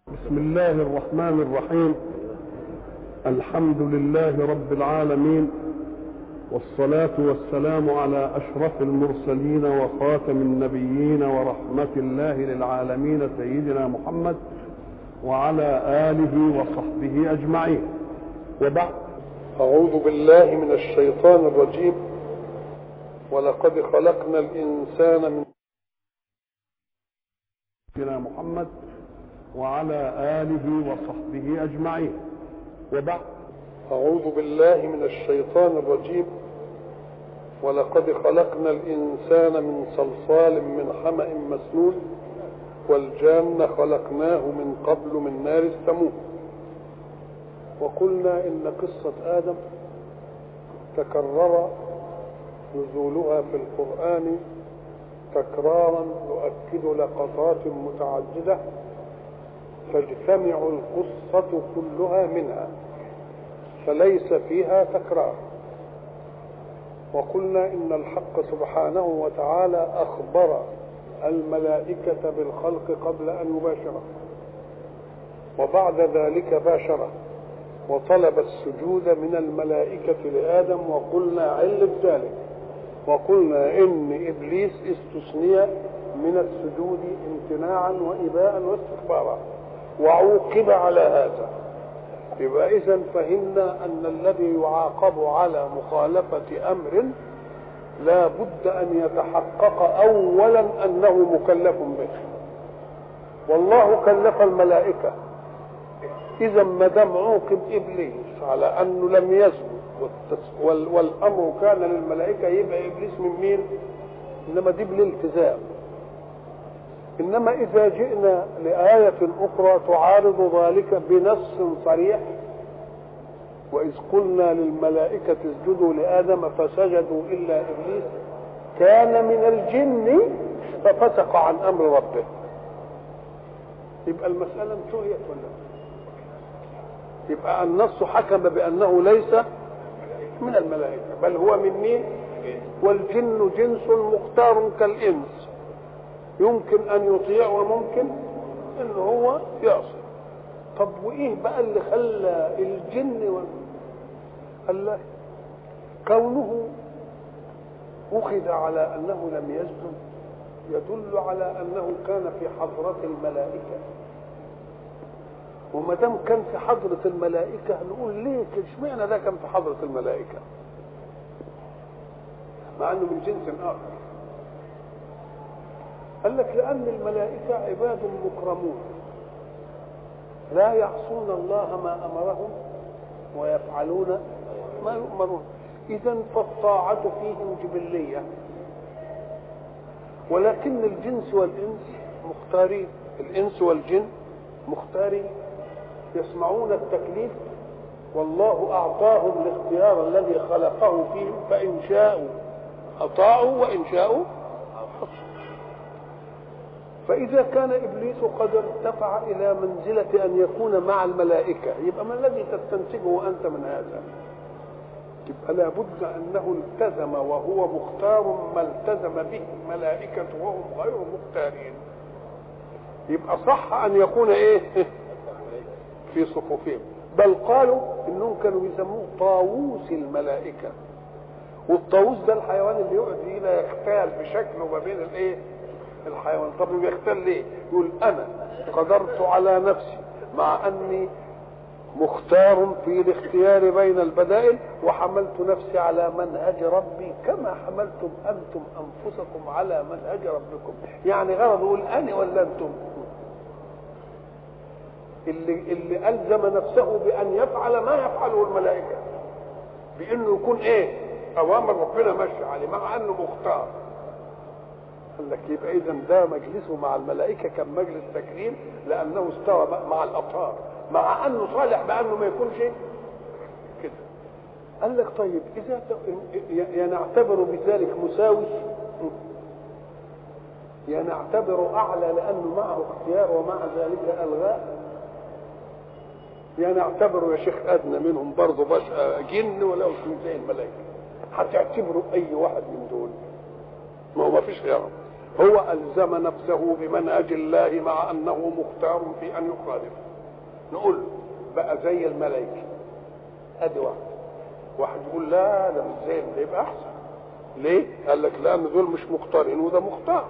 بسم الله الرحمن الرحيم الحمد لله رب العالمين والصلاة والسلام على أشرف المرسلين وخاتم النبيين ورحمة الله للعالمين سيدنا محمد وعلى آله وصحبه أجمعين وبعد أعوذ بالله من الشيطان الرجيم ولقد خلقنا الإنسان من سيدنا محمد وعلى آله وصحبه أجمعين وبعد أعوذ بالله من الشيطان الرجيم ولقد خلقنا الإنسان من صلصال من حمأ مسنون والجان خلقناه من قبل من نار السموم وقلنا إن قصة آدم تكرر نزولها في القرآن تكرارا يؤكد لقطات متعددة تجتمع القصة كلها منها فليس فيها تكرار وقلنا إن الحق سبحانه وتعالى أخبر الملائكة بالخلق قبل أن يباشره وبعد ذلك باشره وطلب السجود من الملائكة لآدم وقلنا علم ذلك وقلنا إن إبليس استثني من السجود امتناعا وإباء واستكبارا وعوقب على هذا يبقى إذا فهمنا أن الذي يعاقب على مخالفة أمر لا بد أن يتحقق أولا أنه مكلف به والله كلف الملائكة إذا ما دام عوقب إبليس على أنه لم يزن والأمر كان للملائكة يبقى إبليس من مين؟ إنما دي بالالتزام إنما إذا جئنا لآية أخرى تعارض ذلك بنص صريح وإذ قلنا للملائكة اسجدوا لآدم فسجدوا إلا إبليس كان من الجن ففسق عن أمر ربه يبقى المسألة انتهيت ولا يبقى النص حكم بأنه ليس من الملائكة بل هو من مين والجن جنس مختار كالإنس يمكن ان يطيع وممكن ان هو يعصي طب وايه بقى اللي خلى الجن و... قال لا كونه اخذ على انه لم يسجد يدل على انه كان في حضرة الملائكة وما دام كان في حضرة الملائكة نقول ليه اشمعنى ده كان في حضرة الملائكة مع انه من جنس اخر قال لك لأن الملائكة عباد مكرمون لا يعصون الله ما أمرهم ويفعلون ما يؤمرون إذا فالطاعة فيهم جبلية ولكن الجنس والإنس مختارين الإنس والجن مختارين يسمعون التكليف والله أعطاهم الاختيار الذي خلقه فيهم فإن شاءوا أطاعوا وإن شاءوا فإذا كان إبليس قد ارتفع إلى منزلة أن يكون مع الملائكة يبقى ما الذي تستنتجه أنت من هذا؟ يبقى لابد أنه التزم وهو مختار ما التزم به الملائكة وهم غير مختارين يبقى صح أن يكون إيه؟ في صفوفهم بل قالوا إنهم كانوا يسموه طاووس الملائكة والطاووس ده الحيوان اللي يقعد هنا يختال بشكله ما بين الايه؟ الحيوان طب بيختل ليه يقول انا قدرت على نفسي مع اني مختار في الاختيار بين البدائل وحملت نفسي على منهج ربي كما حملتم انتم انفسكم على منهج ربكم يعني غرض يقول انا ولا انتم اللي اللي الزم نفسه بان يفعل ما يفعله الملائكه بانه يكون ايه اوامر ربنا ماشي عليه مع انه مختار قال لك يبقى اذا ده مجلسه مع الملائكه كان مجلس تكريم لانه استوى مع الاطهار مع انه صالح بانه ما يكونش كده قال لك طيب اذا يا نعتبر بذلك مساوي يا نعتبر اعلى لانه معه اختيار ومع ذلك الغاء يا نعتبره يا شيخ ادنى منهم برضه بشر جن ولا زي الملائكه هتعتبروا اي واحد من دول ما هو ما فيش غيرهم هو الزم نفسه بمنهج الله مع انه مختار في ان يخالف نقول له بقى زي الملائكه ادي واحد واحد يقول لا ده مش زي ده يبقى احسن ليه؟ قال لك لان دول مش مختارين وده مختار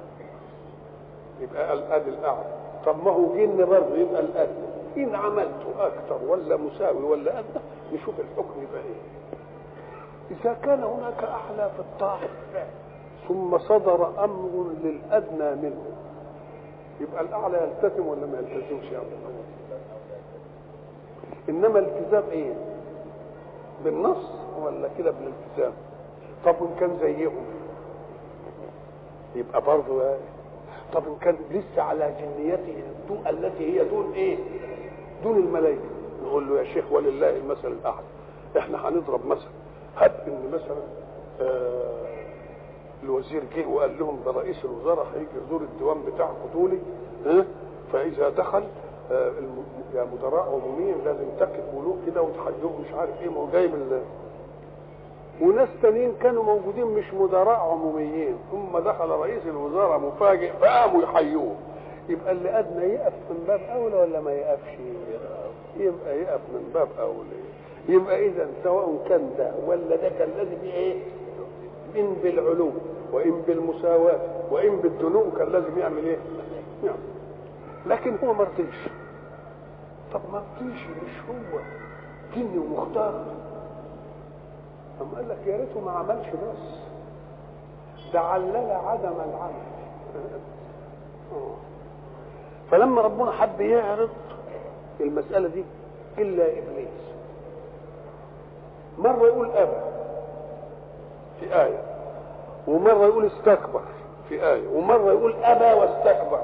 يبقى الادي الاعلى طب ما هو جن برضه يبقى الادنى ان عملته اكثر ولا مساوي ولا ادنى نشوف الحكم يبقى ايه اذا كان هناك اعلى في الطاعه ثم صدر امر للادنى منه يبقى الاعلى يلتزم ولا ما يلتزمش يا الله انما الالتزام ايه بالنص ولا كده بالالتزام طب وان كان زيهم يبقى برضه إيه؟ طب ان كان لسه على جنيته الدون التي هي دون ايه دون الملائكه نقول له يا شيخ ولله المثل الاعلى احنا هنضرب مثل هب ان مثلا آه الوزير جه وقال لهم ده رئيس الوزراء هيجي يزور الديوان بتاعكم دولي ها فاذا دخل آه الم... يا مدراء عموميين لازم تكتبوا له كده وتحيوه مش عارف ايه ما هو جايب ال... وناس تانيين كانوا موجودين مش مدراء عموميين ثم دخل رئيس الوزراء مفاجئ فقاموا يحيوه يبقى اللي ادنى يقف من باب اولى ولا ما يقفش يبقى يقف من باب اولى يبقى اذا سواء كان ده ولا ده كان لازم ايه ان بالعلو وان بالمساواه وان بالدنو كان لازم يعمل ايه يعمل. لكن هو ما رضيش طب ما رضيش مش هو جني ومختار أم قال لك يا ريته ما عملش بس ده علل عدم العمل فلما ربنا حب يعرض المسألة دي إلا إبليس مرة يقول أبى في آية ومرة يقول استكبر في آية ومرة يقول أبى واستكبر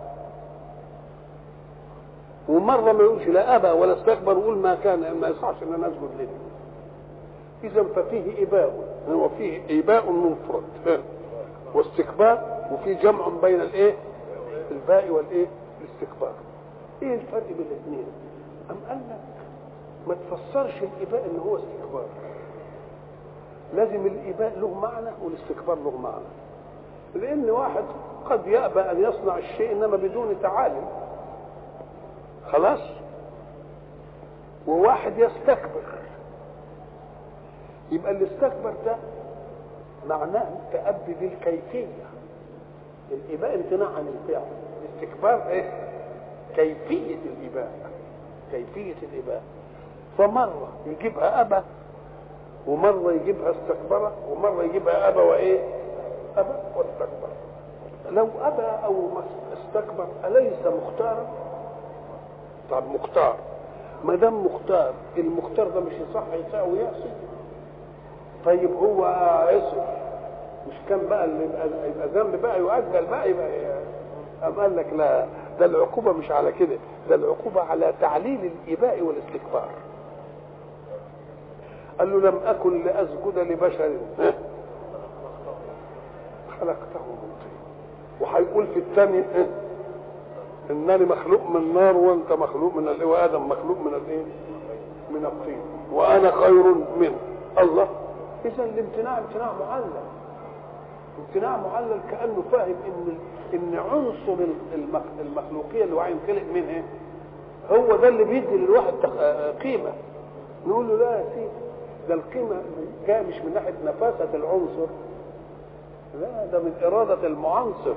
ومرة ما يقولش لا أبى ولا استكبر ويقول ما كان ما يصحش إن أنا أسجد له إذا ففيه إباء وفيه إباء منفرد واستكبار وفي جمع بين الإيه؟ الباء والإيه؟ الاستكبار. إيه الفرق بين الاثنين؟ أم قال لك ما تفسرش الإباء إن هو استكبار. لازم الإباء له معنى والاستكبار له معنى. لأن واحد قد يأبى أن يصنع الشيء إنما بدون تعالي. خلاص؟ وواحد يستكبر يبقى اللي استكبر ده معناه تأبي بالكيفية الإباء امتناع عن الفعل الاستكبار ايه كيفية الإباء كيفية الإباء فمرة يجيبها أبا ومرة يجيبها استكبر ومرة يجيبها أبا وإيه أبا واستكبر لو أبى أو استكبر أليس مختارا طب مختار ما دام مختار المختار ده مش يصح يساوي يعصي طيب هو عصر مش كان بقى اللي يبقى يبقى ذنب بقى يؤجل بقى يبقى أم قال لك لا ده العقوبة مش على كده ده العقوبة على تعليل الإباء والاستكبار قال له لم أكن لأسجد لبشر خلقته من طين وهيقول في الثاني إنني مخلوق من نار وأنت مخلوق من الإيه وآدم مخلوق من الإيه؟ من الطين وأنا خير منه الله اذا الامتناع امتناع معلل امتناع معلل كانه فاهم ان ان عنصر المخلوقيه اللي هو هينخلق منها هو ده اللي بيدي للواحد قيمه نقول له لا يا سيدي ده القيمه جايه مش من ناحيه نفاسه العنصر لا ده من اراده المعنصر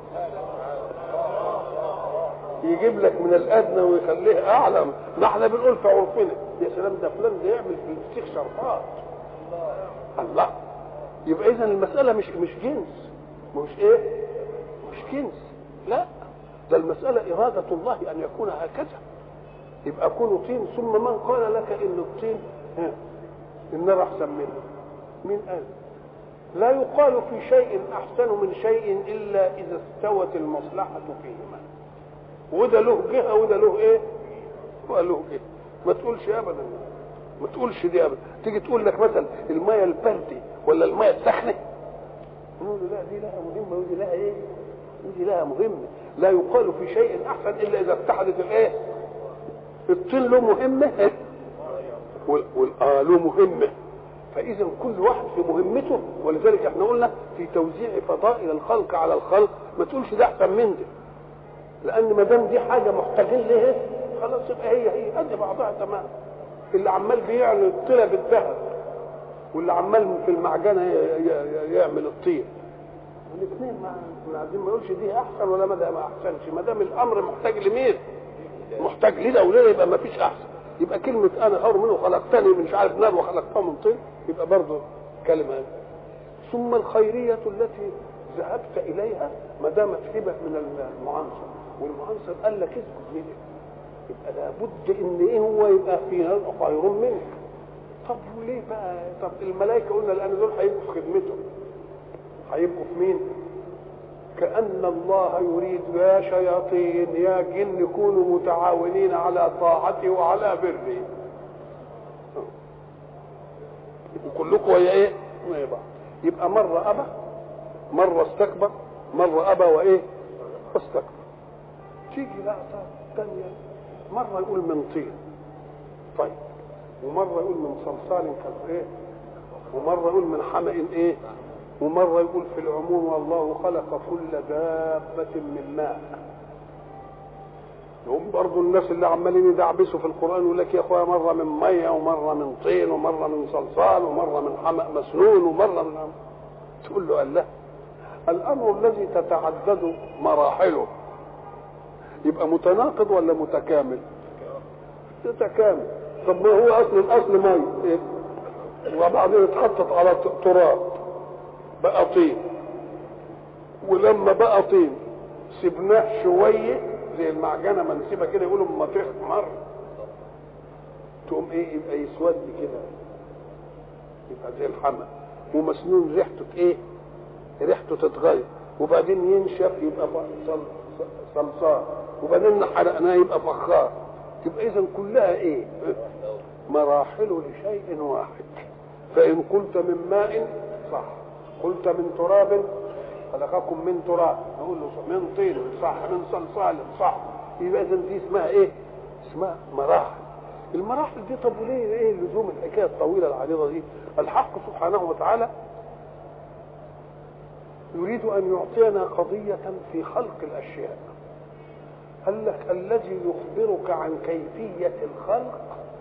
يجيب لك من الادنى ويخليه اعلى ما احنا بنقول في عرفنا يا سلام ده فلان ده يعمل في الفسيخ شرفات الله يبقى اذا المساله مش مش جنس مش ايه مش جنس لا ده المساله اراده الله ان يكون هكذا يبقى كونوا طين ثم من قال لك ان الطين ها النار احسن منه مين قال لا يقال في شيء احسن من شيء الا اذا استوت المصلحه فيهما وده له جهه وده له ايه وله جهه ما تقولش ابدا ما تقولش دي ابدا تيجي تقول لك مثلا الميه البردي ولا الميه السخنه نقول لا دي لها مهمه ودي لها ايه ودي لها مهمه لا يقال في شيء احسن الا اذا اتحدت الايه الطين له مهمه وال اه له مهمه فاذا كل واحد في مهمته ولذلك احنا قلنا في توزيع فضائل الخلق على الخلق ما تقولش ده احسن من ده لان ما دام دي حاجه محتاجين لها خلاص يبقى هي هي قد بعضها تمام اللي عمال بيعمل الطيله بالذهب واللي عمال في المعجنه يعمل الطين الاثنين ما عايزين ما يقولش دي احسن ولا ما ده ما احسنش ما دام الامر محتاج لمين؟ محتاج لده ولده يبقى ما فيش احسن يبقى كلمة أنا خير منه خلقتني من مش عارف نار وخلقته من طين يبقى برضه كلمة ثم الخيرية التي ذهبت إليها ما دامت هبة من المعنصر والمعنصر قال لك اسكت منه يبقى لابد إن إيه هو يبقى في خير منك طب وليه بقى طب الملائكة قلنا الآن دول هيبقوا في خدمته هيبقوا في مين؟ كأن الله يريد يا شياطين يا جن كونوا متعاونين على طاعته وعلى بره وكلكم ويا ايه؟ ويا بعض يبقى مرة أبى مرة استكبر مرة أبى وإيه؟ واستكبر تيجي لقطة ثانية مرة يقول من طين طيب ومرة يقول من صلصال كالإيه؟ ومرة يقول من حمأ إيه؟ ومرة يقول في العموم والله خلق كل دابة من ماء هم برضو الناس اللي عمالين يدعبسوا في القرآن يقول لك يا اخويا مرة من مية ومرة من طين ومرة من صلصال ومرة من حمأ مسنون ومرة من تقول له قال لا الأمر الذي تتعدد مراحله يبقى متناقض ولا متكامل؟ متكامل طب ما هو أصل الأصل مية إيه؟ وبعدين اتحطت على تراب بقى طين ولما بقى طين سبناه شويه زي المعجنه منسيبه كده يقولوا اما تخمر تقوم ايه يبقى يسود كده يبقى زي الحمى ومسنون ريحته ايه ريحته تتغير وبعدين ينشف يبقى صلصال وبعدين حرقناه يبقى فخار تبقى اذا كلها ايه مراحل لشيء واحد فان قلت من ماء صح قلت من تراب خلقكم من تراب نقول له من طين صح من صلصال صح يبقى اذا دي اسمها ايه؟ اسمها مراحل المراحل دي طب وليه ايه لزوم الحكايه الطويله العريضه دي؟ الحق سبحانه وتعالى يريد ان يعطينا قضيه في خلق الاشياء قال لك الذي يخبرك عن كيفيه الخلق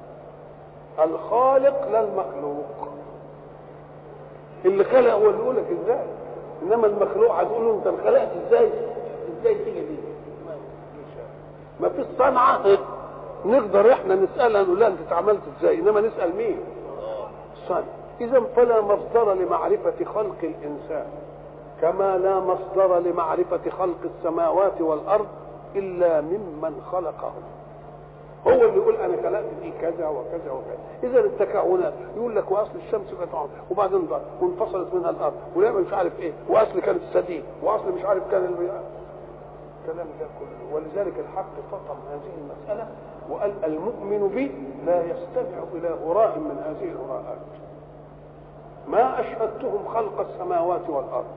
الخالق لا المخلوق اللي خلق هو اللي يقول لك ازاي انما المخلوق هتقول له انت انخلقت ازاي ازاي تيجي دي ما فيش صنعه نقدر احنا نسالها نقول لها انت اتعملت ازاي انما نسال مين صنع اذا فلا مصدر لمعرفه خلق الانسان كما لا مصدر لمعرفه خلق السماوات والارض الا ممن خلقهم هو اللي يقول انا خلقت دي كذا وكذا وكذا اذا التكهنات يقول لك واصل الشمس كانت عمر وبعدين ضل وانفصلت منها الارض ونعمل مش عارف ايه واصل كانت السديد واصل مش عارف كان البي... الكلام ده كله ولذلك الحق فطن هذه المساله وقال المؤمن بي لا يستمع الى هراء من هذه الهراءات ما اشهدتهم خلق السماوات والارض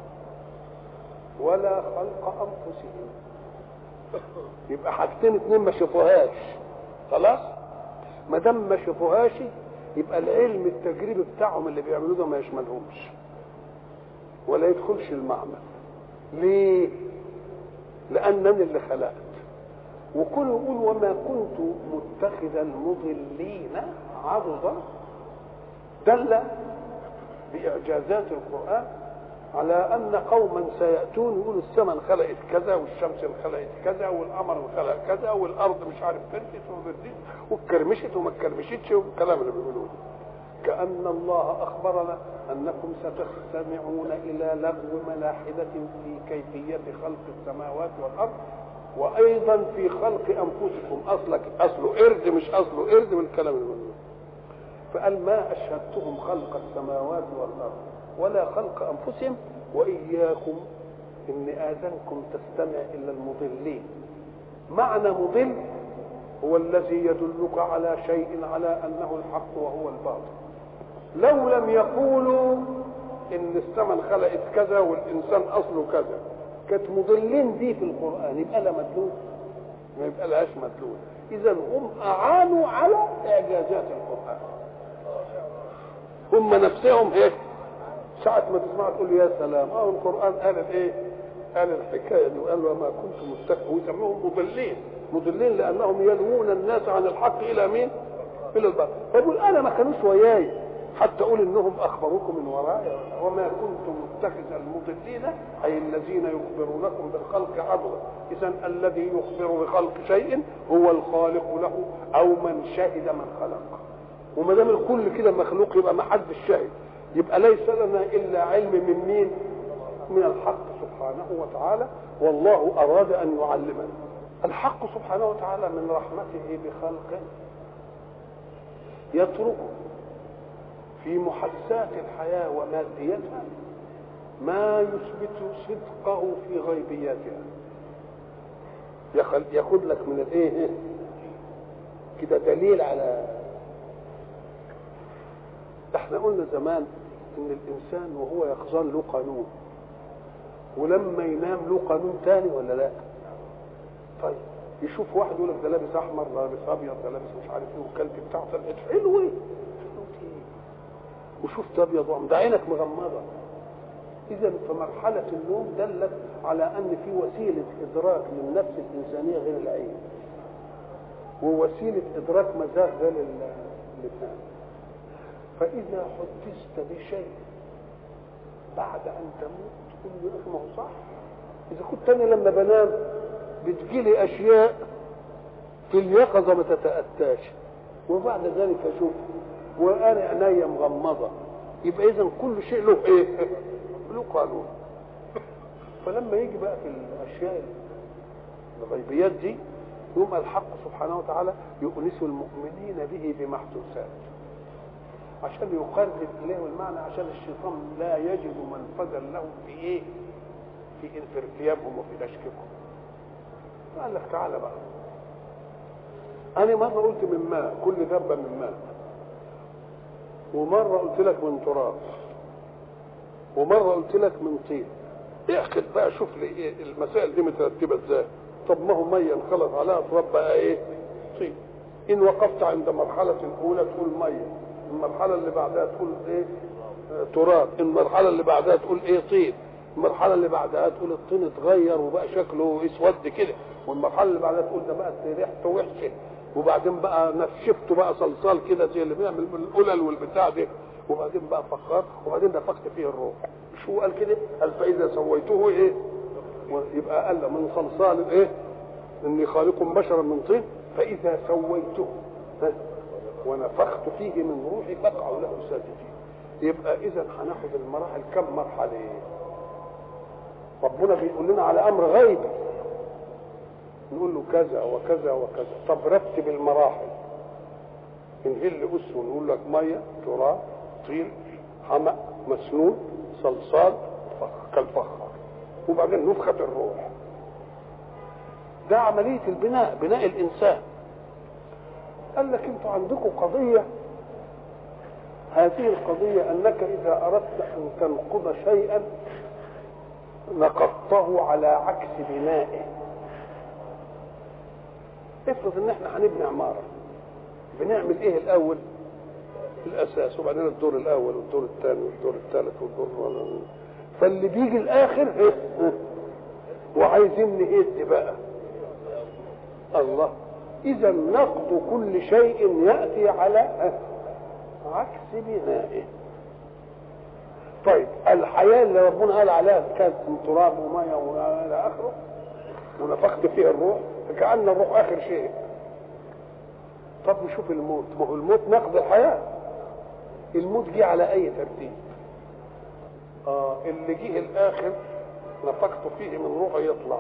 ولا خلق انفسهم يبقى حاجتين اتنين ما شافوهاش خلاص ما دام ما شافوهاش يبقى العلم التجريبي بتاعهم اللي بيعملوه ده ما يشملهمش ولا يدخلش المعمل ليه لانني اللي خلقت وكل يقول وما كنت متخذ المضلين عضدا دل باعجازات القران على ان قوما سياتون يقولوا السماء انخلقت كذا والشمس انخلقت كذا والقمر انخلق كذا والارض مش عارف فردت وما فردتش واتكرمشت وما اتكرمشتش والكلام اللي بيقولوه كأن الله أخبرنا أنكم ستستمعون إلى لغو ملاحدة في كيفية خلق السماوات والأرض وأيضا في خلق أنفسكم أصلك أصله قرد مش أصله قرد من الكلام اللي بيقولوه فقال ما أشهدتهم خلق السماوات والأرض ولا خلق انفسهم واياكم ان اذانكم تستمع الا المضلين معنى مضل هو الذي يدلك على شيء على انه الحق وهو الباطل لو لم يقولوا ان السماء خلقت كذا والانسان اصله كذا كانت مضلين دي في القران يبقى لها مدلول ما يبقى لهاش مدلول اذا هم اعانوا على اعجازات القران هم نفسهم ايه ساعة ما تسمع تقول يا سلام اه القرآن قال ايه قال الحكاية دي وقال وما كنت متخذ ويسموهم مضلين مضلين لأنهم يلوون الناس عن الحق إلى مين؟ إلى الباطل فيقول أنا ما كانوش وياي حتى أقول إنهم أخبروكم من ورايا وما كنت متخذ المضلين أي الذين يخبرونكم بالخلق عضلا إذا الذي يخبر بخلق شيء هو الخالق له أو من شهد من خلق وما دام الكل كده مخلوق يبقى ما حدش شاهد يبقى ليس لنا الا علم من مين من الحق سبحانه وتعالى والله اراد ان يعلمنا الحق سبحانه وتعالى من رحمته بخلقه يترك في محسات الحياه وماديتها ما يثبت صدقه في غيبياتها ياخذ لك من الايه كده دليل على احنا قلنا زمان ان الانسان وهو يقظان له قانون ولما ينام له قانون تاني ولا لا طيب يشوف واحد يقول لك ده لابس احمر ده لابس ابيض ده لابس مش عارف ايه والكلب بتاعه طلعت حلو ايه وشفت ابيض وعم ده عينك مغمضه اذا فمرحله النوم دلت على ان في وسيله ادراك للنفس الانسانيه غير العين ووسيله ادراك مزاج غير اللسان فإذا حدثت بشيء بعد أن تموت تقول لي ما هو صح إذا كنت أنا لما بنام بتجيلي أشياء في اليقظة ما تتأتاش وبعد ذلك أشوف وأنا عينيا مغمضة يبقى إذا كل شيء له إيه؟ له قانون فلما يجي بقى في الأشياء الغيبيات دي يوم الحق سبحانه وتعالى يؤنس المؤمنين به بمحسوسات عشان يقرب اليه المعنى عشان الشيطان لا يجد منفذا له في ايه؟ في في ارتيابهم وفي تشكيكهم. قال لك تعالى بقى. أنا مرة قلت من ماء كل ذبة من ماء. ومرة قلت لك من تراب. ومرة قلت لك من طين. احكي بقى شوف لي إيه المسائل دي مترتبة ازاي. طب ما هو مية انخلط عليها تراب بقى ايه؟ طين. إن وقفت عند مرحلة أولى تقول مية. المرحلة اللي بعدها تقول ايه تراب المرحلة اللي بعدها تقول ايه طين المرحلة اللي بعدها تقول الطين اتغير وبقى شكله اسود كده والمرحلة اللي بعدها تقول ده بقى ريحته وحشة وبعدين بقى نشفته بقى صلصال كده زي اللي بيعمل القلل والبتاع ده وبعدين بقى فخار وبعدين نفخت فيه الروح مش هو قال كده قال فإذا سويته ايه يبقى قال من صلصال ايه اني خالق بشرا من طين فإذا سويته ها ونفخت فيه من روحي فاقعوا له ساجدين يبقى اذا هناخد المراحل كم مرحله ربنا بيقول لنا على امر غيبي نقول له كذا وكذا وكذا طب رتب المراحل نهل أس ونقول لك ميه تراب طين حمأ مسنون صلصال فخ كالفخار وبعدين نفخة الروح ده عملية البناء بناء الإنسان قال لك انتوا عندكم قضية هذه القضية أنك إذا أردت أن تنقض شيئا نقضته على عكس بنائه افرض ان احنا هنبني عمارة بنعمل ايه الاول الاساس وبعدين الدور الاول والدور الثاني والدور الثالث والدور فاللي بيجي الاخر ايه وعايزين نهد بقى الله اذا نقض كل شيء ياتي على عكس بنائه طيب الحياه اللي ربنا قال عليها كانت من تراب وميه والى اخره ونفخت فيها الروح فكأن الروح اخر شيء طب نشوف الموت ما هو الموت نقض الحياه الموت جه على اي ترتيب اه اللي جه الاخر نفخت فيه من روحه يطلع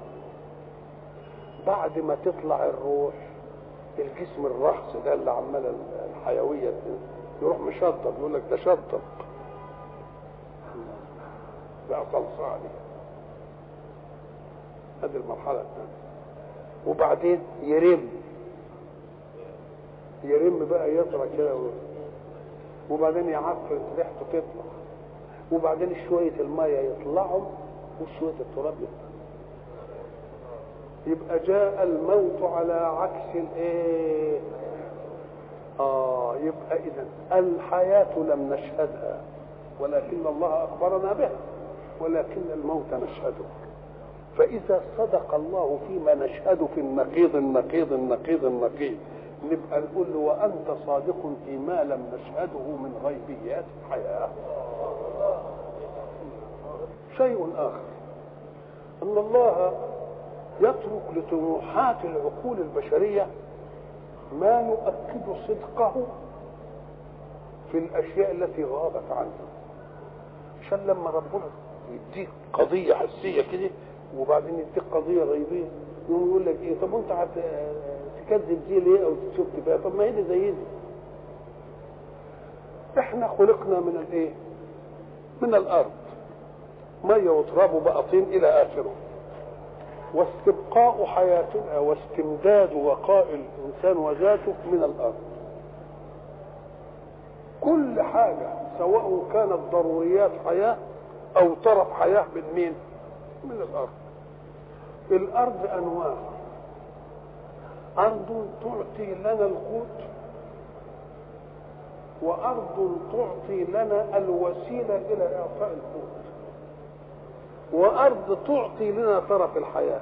بعد ما تطلع الروح الجسم الرحص ده اللي عمال الحيويه دي يروح مشطب يقول لك ده شطب بقى صلصالي هذه المرحلة الثانية وبعدين يرم يرم بقى يطرى كده وبعدين يعفر ريحته تطلع وبعدين شوية المية يطلعوا وشوية التراب يطلع يبقى جاء الموت على عكس الايه اه يبقى اذا الحياه لم نشهدها ولكن الله اخبرنا بها ولكن الموت نشهده فاذا صدق الله فيما نشهد في النقيض النقيض النقيض النقيض نبقى نقول له وانت صادق فيما لم نشهده من غيبيات الحياه شيء اخر ان الله يترك لطموحات العقول البشريه ما يؤكد صدقه في الاشياء التي غابت عنه عشان لما ربنا يديك قضيه حسيه كده وبعدين يديك قضيه غيبيه يقوم يقول لك ايه طب وانت تكذب دي ليه او تشك بيها طب ما هي دي زي دي احنا خلقنا من الايه من الارض ميه وتراب وبقى طين الى اخره واستبقاء حياتنا واستمداد بقاء الانسان وذاته من الارض كل حاجه سواء كانت ضروريات حياه او طرف حياه من مين من الارض الارض انواع ارض تعطي لنا القوت وارض تعطي لنا الوسيله الى اعطاء القوت وارض تعطي لنا طرف الحياه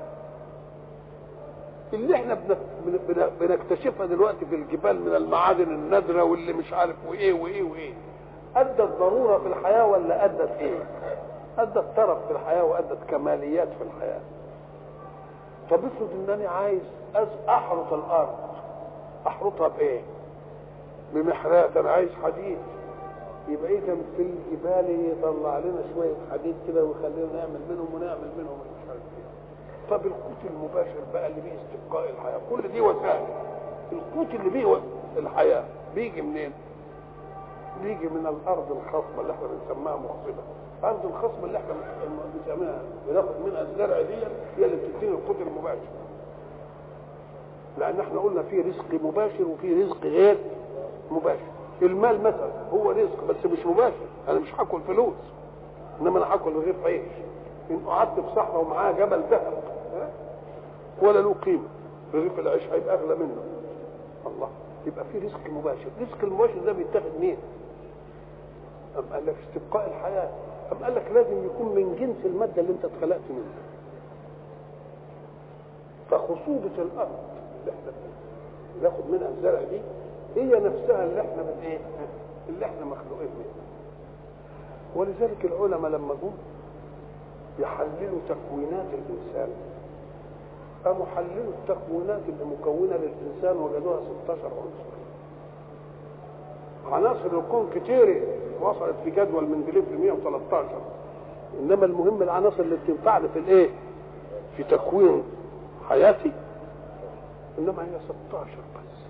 اللي احنا بنكتشفها دلوقتي في الجبال من المعادن النادره واللي مش عارف وايه وايه وايه ادت ضروره في الحياه ولا ادت ايه ادت طرف في الحياه وادت كماليات في الحياه طب افرض انني عايز احرط الارض احرطها بايه بمحرات انا عايز حديد يبقى ايه كان في الجبال يطلع لنا شويه حديد كده ويخلينا نعمل منهم ونعمل منهم مش عارف ايه طب القوت المباشر بقى اللي بيه استبقاء الحياه كل دي وسائل القوت اللي بيه الحياه بيجي منين؟ بيجي من الارض الخصبه اللي احنا بنسميها مخصبه الارض الخصبه اللي احنا بنسميها بناخد منها الزرع دي هي اللي بتدينا القوت المباشر لان احنا قلنا في رزق مباشر وفي رزق غير مباشر المال مثلا هو رزق بس مش مباشر انا مش هاكل فلوس انما انا هاكل رغيف عيش ان قعدت في صحراء ومعاه جبل ذهب ولا له قيمه رغيف العيش هيبقى اغلى منه الله يبقى في رزق مباشر الرزق المباشر ده بيتاخد منين أم قال لك استبقاء الحياة أم قال لك لازم يكون من جنس المادة اللي أنت اتخلقت منها فخصوبة الأرض اللي احنا بناخد منها الزرع دي هي نفسها اللي احنا من ايه؟ اللي احنا مخلوقين منها ولذلك العلماء لما جم يحللوا تكوينات الإنسان قاموا حللوا التكوينات اللي مكونة للإنسان وجدوها 16 عنصر عناصر الكون كتيرة وصلت في جدول مندليف ل 113 انما المهم العناصر اللي بتنفعني في الايه؟ في تكوين حياتي انما هي 16 بس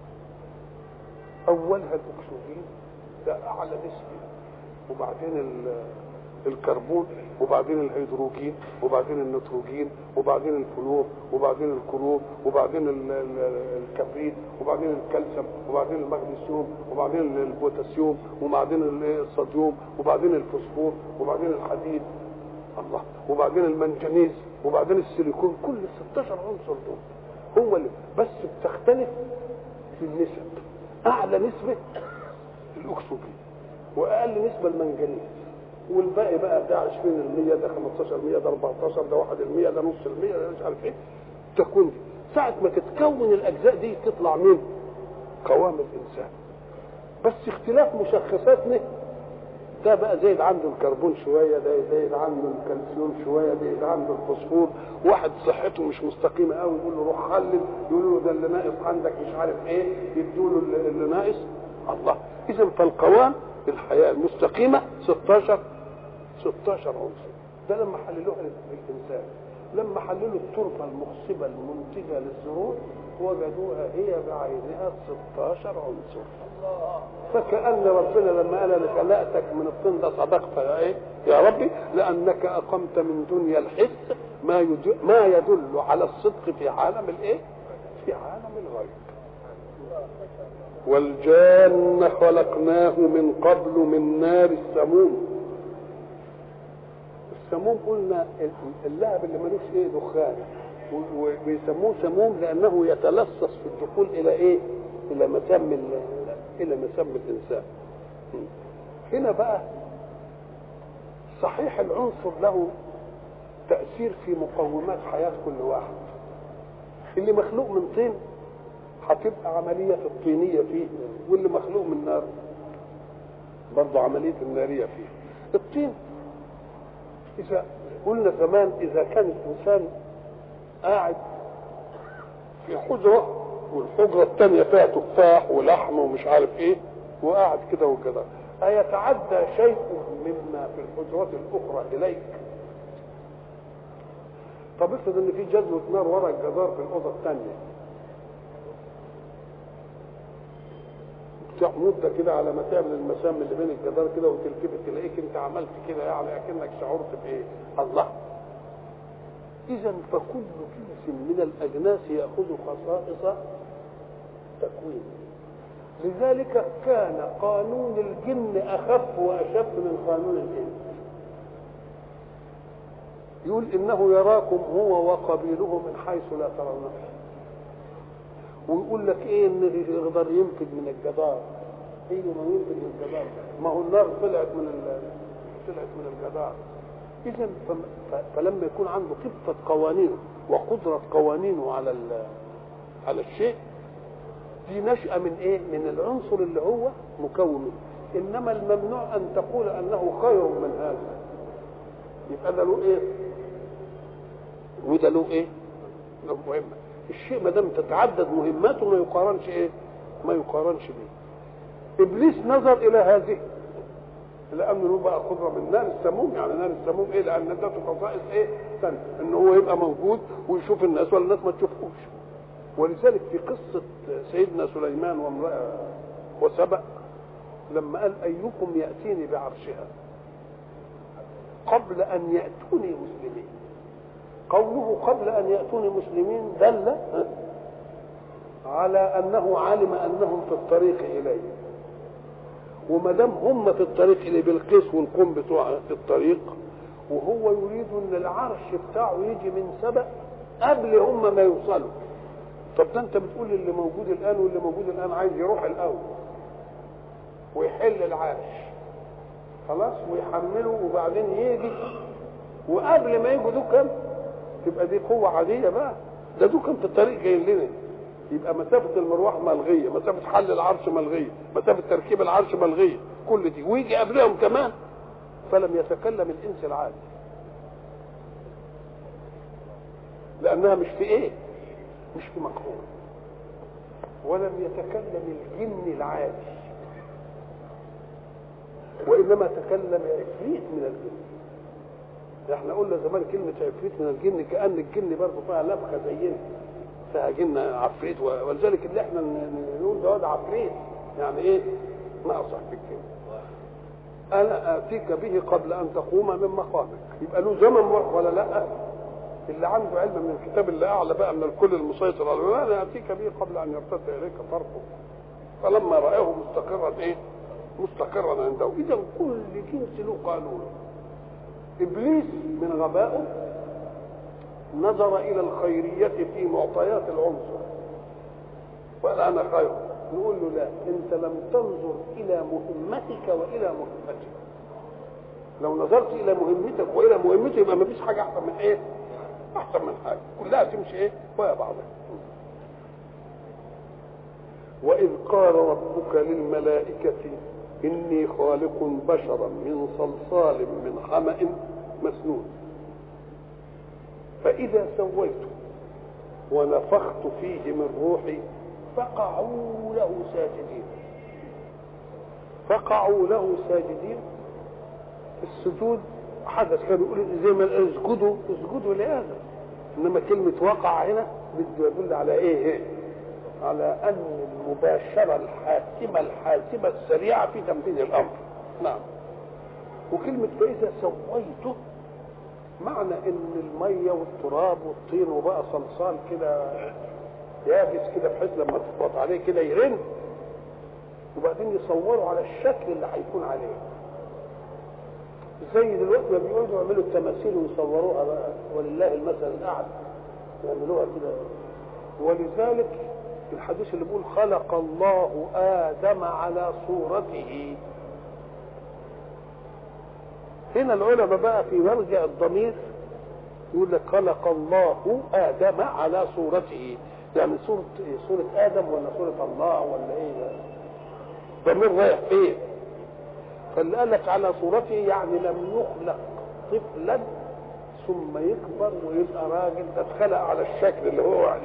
اولها الاكسجين ده اعلى نسبه وبعدين الكربون وبعدين الهيدروجين وبعدين النيتروجين وبعدين الفلور وبعدين الكلور وبعدين الكبريت وبعدين الكالسيوم وبعدين المغنيسيوم وبعدين البوتاسيوم وبعدين الصوديوم وبعدين الفوسفور وبعدين الحديد الله وبعدين المنجنيز وبعدين السيليكون كل ال 16 عنصر دول هو اللي بس بتختلف في النسب اعلى نسبه الاكسجين واقل نسبه المنجنيز والباقي بقى ده 20% ده 15% ده 14 ده 1% ده نص المية ده مش عارف ايه تكون دي ساعة ما تتكون الأجزاء دي تطلع مين؟ قوام الإنسان بس اختلاف مشخصاتنا ده بقى زايد عنده الكربون شويه ده زايد عنده الكالسيوم شويه ده زايد عنده الفوسفور واحد صحته مش مستقيمه قوي يقول له روح خلل يقول له ده اللي ناقص عندك مش عارف ايه يدوا له اللي ناقص الله اذا فالقوام الحياه المستقيمه 16 16 عنصر ده لما حللوها للانسان لما حللوا التربه المخصبه المنتجه للزروع وجدوها هي بعينها 16 عنصر فكأن ربنا لما قال انا خلقتك من الطين ده صدقت يا ايه يا ربي لانك اقمت من دنيا الحس ما يدل ما يدل على الصدق في عالم الايه؟ في عالم الغيب. والجان خلقناه من قبل من نار السموم. السموم قلنا اللهب اللي ملوش ايه دخان وبيسموه سموم لانه يتلصص في الدخول الى ايه؟ الى مسام الى مسام الانسان هنا بقى صحيح العنصر له تأثير في مقومات حياة كل واحد اللي مخلوق من طين هتبقى عملية الطينية فيه واللي مخلوق من نار برضه عملية النارية فيه الطين إذا قلنا زمان إذا كان الإنسان قاعد في حجرة والحجرة الثانية فيها تفاح ولحم ومش عارف إيه وقاعد كده وكده أيتعدى شيء مما في الحجرات الأخرى إليك طب افرض ان في جزوة نار ورا الجدار في الأوضة الثانية مدة كده على ما تعمل المسام اللي بين الجدار كده وتلتفت تلاقيك انت عملت كده يعني اكنك شعرت بايه؟ الله إذا فكل جنس من الأجناس يأخذ خصائص تكوين لذلك كان قانون الجن أخف وأشد من قانون الإنس يقول إنه يراكم هو وقبيله من حيث لا ترونه ويقول لك إيه إن يقدر ينفذ من الجدار أيوه ما ينفذ من الجدار ما هو النار طلعت من طلعت من الجدار اذا فلما يكون عنده خفه قوانينه وقدره قوانينه على على الشيء دي نشأة من ايه؟ من العنصر اللي هو مكون انما الممنوع ان تقول انه خير من هذا يبقى ده له ايه؟ وده له ايه؟ له مهمة الشيء ما دام تتعدد مهماته ما يقارنش ايه؟ ما يقارنش به ابليس نظر الى هذه لانه له بقى قدره من نار السموم يعني نار السموم ايه لان ادته خصائص ايه ثانيه ان هو يبقى موجود ويشوف الناس ولا الناس ما تشوفوش ولذلك في قصه سيدنا سليمان وامراه وسبأ لما قال ايكم ياتيني بعرشها قبل ان ياتوني مسلمين قوله قبل ان ياتوني مسلمين دل على انه علم انهم في الطريق اليه وما دام هم في الطريق اللي بالقيس والقوم بتوع في الطريق وهو يريد ان العرش بتاعه يجي من سبق قبل هم ما يوصلوا طب ده انت بتقول اللي موجود الان واللي موجود الان عايز يروح الاول ويحل العرش خلاص ويحمله وبعدين يجي وقبل ما يجوا دول تبقى دي قوه عاديه بقى ده دول كان في الطريق جايين لنا يبقى مسافة المروح ملغية مسافة حل العرش ملغية مسافة تركيب العرش ملغية كل دي ويجي قبلهم كمان فلم يتكلم الإنس العادي لأنها مش في إيه مش في مقهور ولم يتكلم الجن العادي وإنما تكلم عفريت من الجن احنا قلنا زمان كلمة عفريت من الجن كأن الجن برضه فيها لبخة زينا فيها جن عفريت ولذلك اللي احنا نقول ده ده عفريت يعني ايه ناقصك في الجن انا اتيك به قبل ان تقوم من مقامك يبقى له زمن ولا لا اللي عنده علم من الكتاب اللي اعلى بقى من الكل المسيطر على انا اتيك به قبل ان يرتد اليك طرفه فلما رآه مستقرا ايه مستقرا عنده اذا كل جنس له قانون ابليس من غبائه نظر الى الخيريه في معطيات العنصر وقال انا خير نقول له لا انت لم تنظر الى مهمتك والى مهمتك لو نظرت الى مهمتك والى مهمته يبقى ما فيش حاجه احسن من ايه احسن من حاجه كلها تمشي ايه ويا بعضها واذ قال ربك للملائكه اني خالق بشرا من صلصال من حما مسنون فإذا سويته ونفخت فيه من روحي فقعوا له ساجدين فقعوا له ساجدين السجود حدث كانوا يقولوا زي ما اسجدوا اسجدوا لهذا انما كلمة وقع هنا بده يدل على ايه, إيه؟ على ان المباشرة الحاسمة الحاسمة السريعة في تنفيذ الامر نعم وكلمة فإذا سويته معنى ان الميه والتراب والطين وبقى صلصال كده يابس كده بحيث لما تضغط عليه كده يرن وبعدين يصوروا على الشكل اللي هيكون عليه زي دلوقتي ما بيقعدوا يعملوا التماثيل ويصوروها بقى ولله المثل الاعلى يعملوها كده ولذلك الحديث اللي بيقول خلق الله ادم على صورته هنا العلماء بقى في مرجع الضمير يقول لك خلق الله ادم على صورته يعني صورة إيه؟ صورة ادم ولا صورة الله ولا ايه ده؟ ضمير رايح فين؟ فاللي قال لك على صورته يعني لم يخلق طفلا ثم يكبر ويبقى راجل ده اتخلق على الشكل اللي هو عليه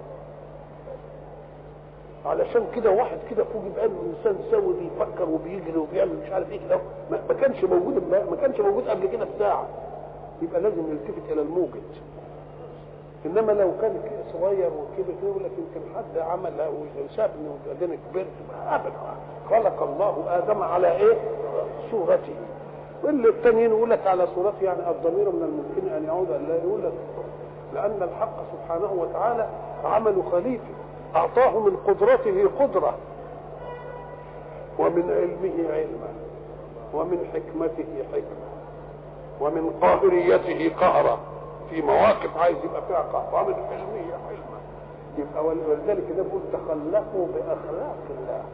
علشان كده واحد كده فوق يبقى انسان سوي بيفكر وبيجري وبيعمل مش عارف ايه كده ما ما كانش موجود ما كانش موجود قبل كده بساعه يبقى لازم يلتفت الى الموجد انما لو كان صغير وكبر كده يقول لك يمكن حد عمل وسابني وبعدين كبرت ابدا خلق الله ادم على ايه؟ صورته واللي التانيين يقول لك على صورته يعني الضمير من الممكن ان يعود الا يقول لك لان الحق سبحانه وتعالى عمل خليفه اعطاه من قدرته قدره ومن علمه علما ومن حكمته حكمه ومن قاهريته قهرا في مواقف عايز يبقى فيها قهر ومن حلمه حلما يبقى ولذلك ده بيقول تخلقوا باخلاق الله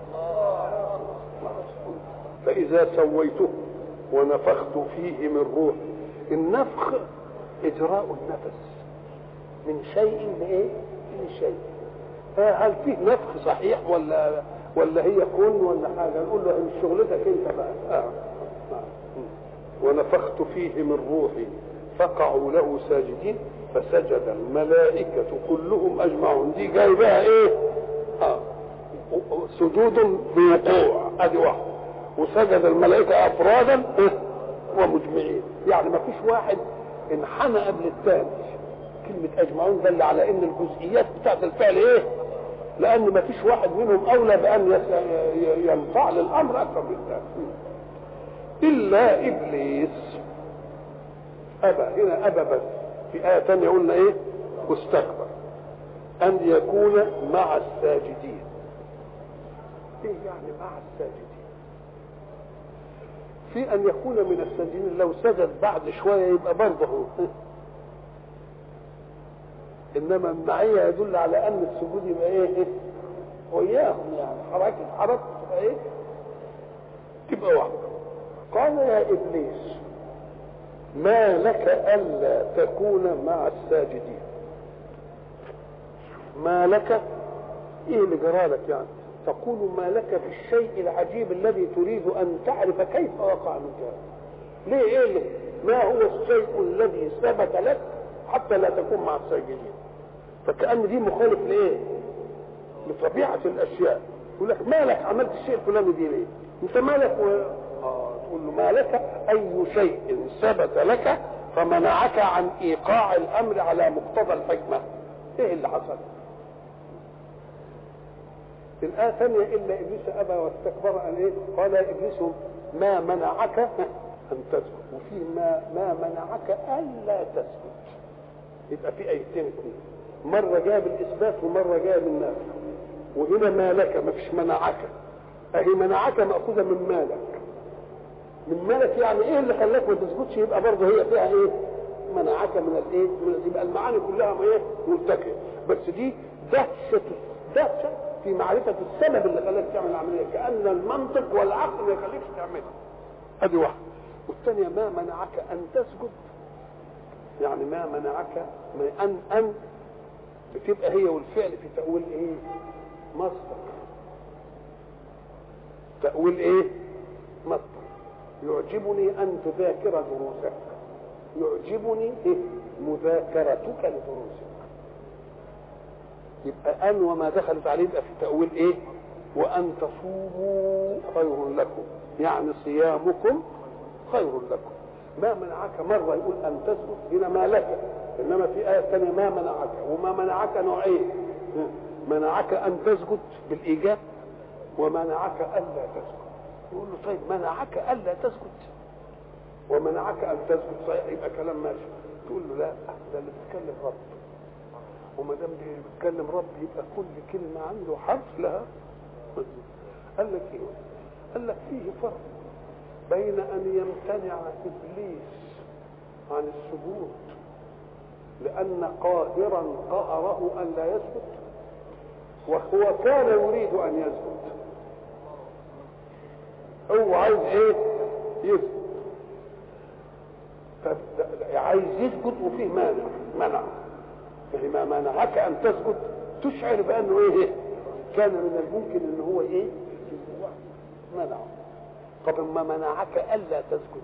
فاذا سويته ونفخت فيه من روحي النفخ اجراء النفس من شيء لايه من شيء هل فيه نفخ صحيح ولا ولا هي كون ولا حاجه نقول له مش شغلتك انت بقى آه. آه. ونفخت فيه من روحي فقعوا له ساجدين فسجد الملائكة كلهم أجمعون دي جاي بقى إيه؟ آه. سجود بوقوع أدي واحد وسجد الملائكة أفرادا ومجمعين يعني ما فيش واحد انحنى قبل الثاني كلمة أجمعون دل على إن الجزئيات بتاعت الفعل إيه؟ لأن ما فيش واحد منهم أولى بأن ينفعل الأمر أكثر من الثاني إلا إبليس أبى هنا أبى بس في آية ثانية قلنا إيه؟ واستكبر أن يكون مع الساجدين إيه يعني مع الساجدين؟ في ان يكون من الساجدين لو سجد بعد شويه يبقى برضه انما المعيه يدل على ان السجود يبقى ايه, إيه؟ وياهم يعني حركه حركه تبقى ايه تبقى واحده قال يا ابليس ما لك الا تكون مع الساجدين ما لك ايه اللي جرالك يعني تقول ما لك في الشيء العجيب الذي تريد ان تعرف كيف وقع منك ليه ايه اللي ما هو الشيء الذي ثبت لك حتى لا تكون مع الساجدين فكأن دي مخالف لايه لطبيعة الاشياء يقول لك مالك عملت الشيء الفلاني دي ليه انت مالك و... آه تقول له ما لك اي شيء ثبت لك فمنعك عن ايقاع الامر على مقتضى الحكمة ايه اللي حصل في الآية الثانية إلا إبليس أبى واستكبر أن إيه؟ قال يا إبليس ما منعك أن تسجد وفي ما ما منعك ألا تسجد يبقى في آيتين اثنين مرة جاء بالإثبات ومرة جاء بالنفي وهنا ما لك ما فيش منعك أهي منعك مأخوذة من مالك من مالك يعني إيه اللي خلاك ما تسجدش يبقى برضه هي فيها إيه؟ منعك من الإيه؟ من يبقى المعاني كلها إيه؟ ملتقية بس دي دهشة دهشة في معرفة السبب اللي خلاك تعمل العملية كأن المنطق والعقل ما يخليكش تعملها ادي واحدة والثانية ما منعك أن تسجد يعني ما منعك ما أن أن بتبقى هي والفعل في تأويل إيه؟ مصدر تأويل إيه؟ مصدر يعجبني أن تذاكر دروسك يعجبني إيه؟ مذاكرتك لدروسك يبقى أن وما دخلت عليه يبقى في تأويل إيه؟ وأن تصوموا خير لكم يعني صيامكم خير لكم ما منعك مرة يقول أن تسجد هنا ما لك إنما في آية ثانية ما منعك وما منعك نوعين منعك أن تسجد بالإيجاب ومنعك ألا تسجد يقول له طيب منعك ألا تسجد ومنعك أن تسجد صحيح يبقى كلام ماشي تقول له لا ده اللي بيتكلم رب وما دام بيتكلم رب يبقى كل كلمة عنده حرف لها قال لك ايه؟ قال لك فيه فرق بين ان يمتنع ابليس عن السجود لان قاهرا قهره ان لا يسجد وهو كان يريد ان يسجد هو عايز ايه يسجد عايز يسجد وفيه مانع منع فلما منعك ان تسجد تشعر بانه ايه كان من الممكن ان هو ايه منعه طب ما منعك الا تسجد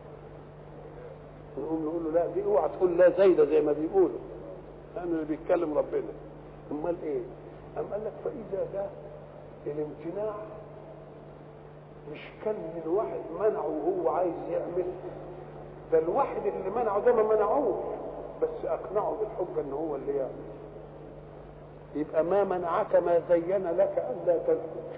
نقوم نقول له لا دي اوعى تقول لا زايده زي ما بيقولوا لانه اللي بيتكلم ربنا امال ايه أم قال لك فإذا جاء الامتناع مش كان من واحد منعه وهو عايز يعمل ده الواحد اللي منعه ده ما منعوش بس أقنعه بالحجة إن هو اللي يعمل يبقى ما منعك ما زين لك ألا تسجد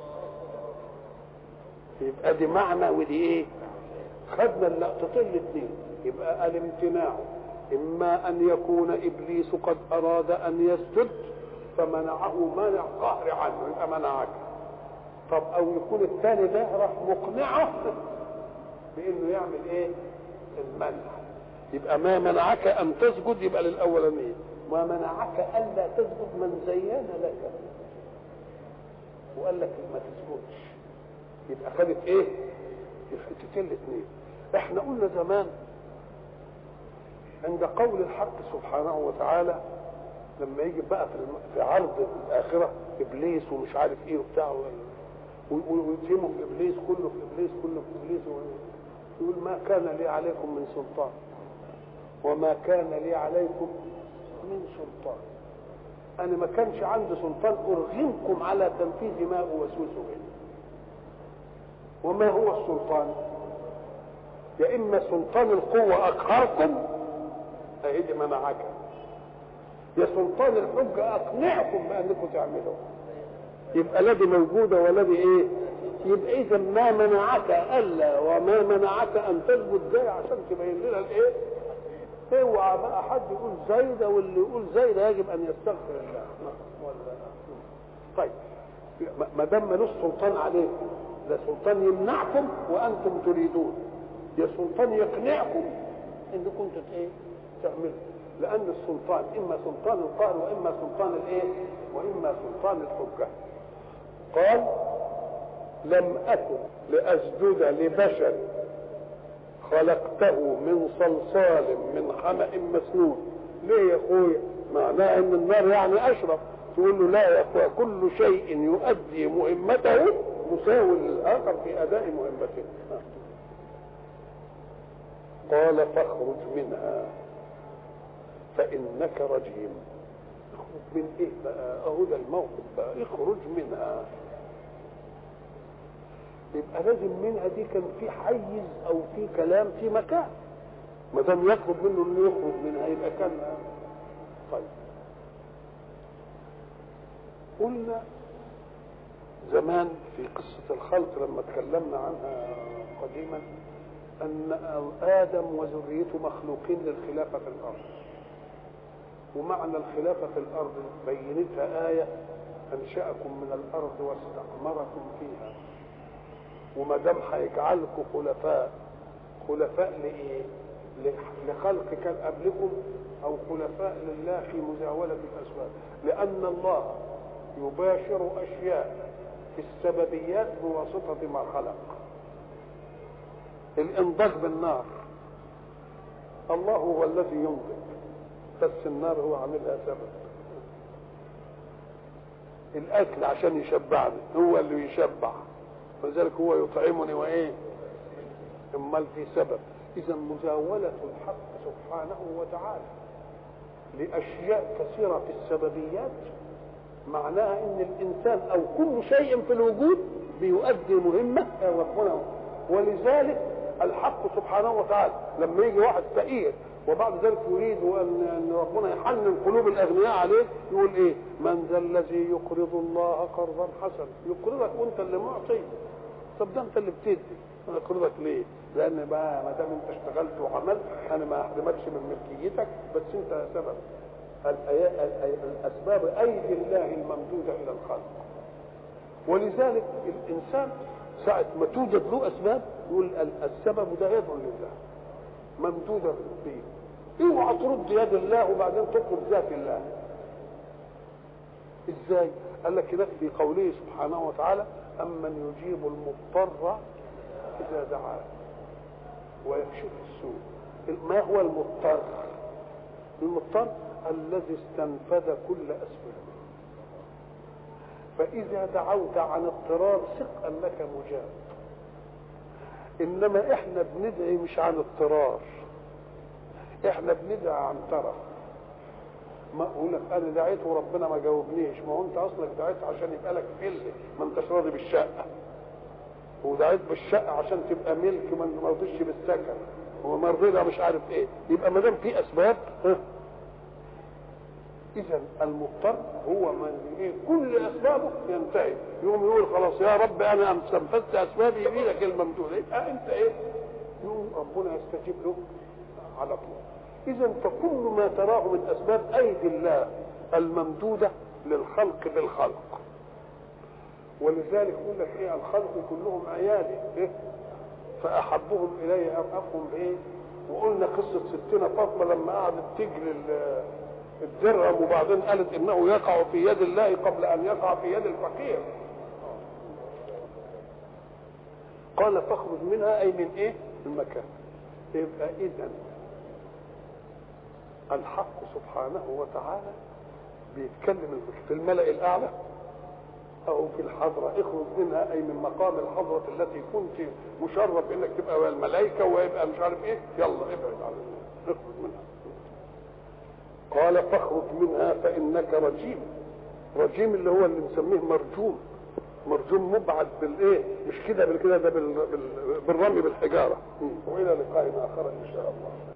يبقى دي معنى ودي إيه؟ خدنا اللقطتين الاثنين يبقى الامتناع إما أن يكون إبليس قد أراد أن يسجد فمنعه مانع قهر عنه يبقى منعك طب او يكون الثاني ده راح مقنعه بانه يعمل ايه المنع يبقى ما منعك ان تسجد يبقى للاولانيه ما منعك الا تسجد من زين لك وقال لك ما تسجدش يبقى خدت ايه الحتتين الاثنين احنا قلنا زمان عند قول الحق سبحانه وتعالى لما يجي بقى في في عرض الاخره ابليس ومش عارف ايه وبتاع ويتهموا في ابليس كله في ابليس كله في ابليس يقول ما كان لي عليكم من سلطان وما كان لي عليكم من سلطان انا ما كانش عندي سلطان ارغمكم على تنفيذ ما اوسوس به وما هو السلطان يا اما سلطان القوه اقهركم اهدي منعك يا سلطان الحجة أقنعكم بأنكم تعملوا يبقى لا دي موجودة ولا دي إيه يبقى إذا ما منعك ألا وما منعك أن تثبت جاي عشان تبين لنا الإيه اوعى بقى حد يقول زايدة واللي يقول زايدة يجب أن يستغفر الله ولا طيب ما دام ملوش سلطان عليكم ده سلطان يمنعكم وأنتم تريدون يا سلطان يقنعكم انكم ايه تعملوا لان السلطان اما سلطان القهر واما سلطان الايه واما سلطان الحجه قال لم اكن لاسجد لبشر خلقته من صلصال من حمأ مسنون ليه يا اخويا معناه ان النار يعني اشرف تقول له لا يا اخويا كل شيء يؤدي مهمته مساو للاخر في اداء مهمته قال فاخرج منها فإنك رجيم اخرج من ايه بقى اهو ده الموقف بقى اخرج منها يبقى لازم منها دي كان في حيز او في كلام في مكان ما دام يطلب منه انه يخرج منها يبقى كان طيب قلنا زمان في قصة الخلق لما تكلمنا عنها قديما أن آدم وذريته مخلوقين للخلافة في الأرض ومعنى الخلافة في الأرض بينتها آية أنشأكم من الأرض واستعمركم فيها وما دام هيجعلكم خلفاء خلفاء لإيه؟ لخلق كان قبلكم أو خلفاء لله في مزاولة الأسباب لأن الله يباشر أشياء في السببيات بواسطة ما خلق الانضاج بالنار الله هو الذي ينضج بس النار هو عاملها سبب الاكل عشان يشبعني هو اللي يشبع ولذلك هو يطعمني وايه امال في سبب اذا مزاوله الحق سبحانه وتعالى لاشياء كثيره في السببيات معناها ان الانسان او كل شيء في الوجود بيؤدي مهمه ربنا ولذلك الحق سبحانه وتعالى لما يجي واحد فقير وبعد ذلك يريد ان ربنا يحنن قلوب الاغنياء عليه يقول ايه من ذا الذي يقرض الله قرضا حسنا يقرضك وانت اللي معطي طب ده انت اللي بتدي انا اقرضك ليه لان بقى ما دام انت اشتغلت وعملت انا ما احرمكش من ملكيتك بس انت سبب الاسباب ايدي الله الممدوده الى الخلق ولذلك الانسان ساعة ما توجد له أسباب يقول السبب ده يد لله ممدودة به اوعى ترد يد الله وبعدين تطلب ذات الله ازاي قال لك هناك في قوله سبحانه وتعالى أمن يجيب المضطر إذا دعاه ويكشف السوء ما هو المضطر المضطر الذي استنفذ كل أسبابه فإذا دعوت عن اضطرار ثق أنك مجاب إنما إحنا بندعي مش عن اضطرار إحنا بندعي عن ترف ما اقول لك انا دعيت وربنا ما جاوبنيش ما هو انت اصلك دعيت عشان يبقى لك ملك ما انتش راضي بالشقه ودعيت بالشقه عشان تبقى ملك ما رضيش بالسكن وما رضينا مش عارف ايه يبقى ما دام في اسباب اذا المضطر هو من ايه كل اسبابه ينتهي يقوم يقول خلاص يا رب انا استنفذت اسبابي يمينك الممدوده يبقى انت ايه يقوم ربنا يستجيب له على طول اذا فكل ما تراه من اسباب ايدي الله الممدوده للخلق بالخلق ولذلك يقول لك ايه الخلق كلهم عيالي إيه؟ فاحبهم الي افهم بايه وقلنا قصه ستنا فاطمه لما قعدت تجري الدرهم وبعدين قالت انه يقع في يد الله قبل ان يقع في يد الفقير قال فاخرج منها اي من ايه المكان يبقى اذا الحق سبحانه وتعالى بيتكلم في الملأ الأعلى أو في الحضرة اخرج منها أي من مقام الحضرة التي كنت مشرف إنك تبقى الملائكة ويبقى مش عارف إيه يلا ابعد عن اخرج منها قال فاخرج منها فإنك رجيم رجيم اللي هو اللي نسميه مرجوم مرجوم مبعد بالايه مش كده بالكده ده بالرمي بالحجاره والى لقاء اخر ان شاء الله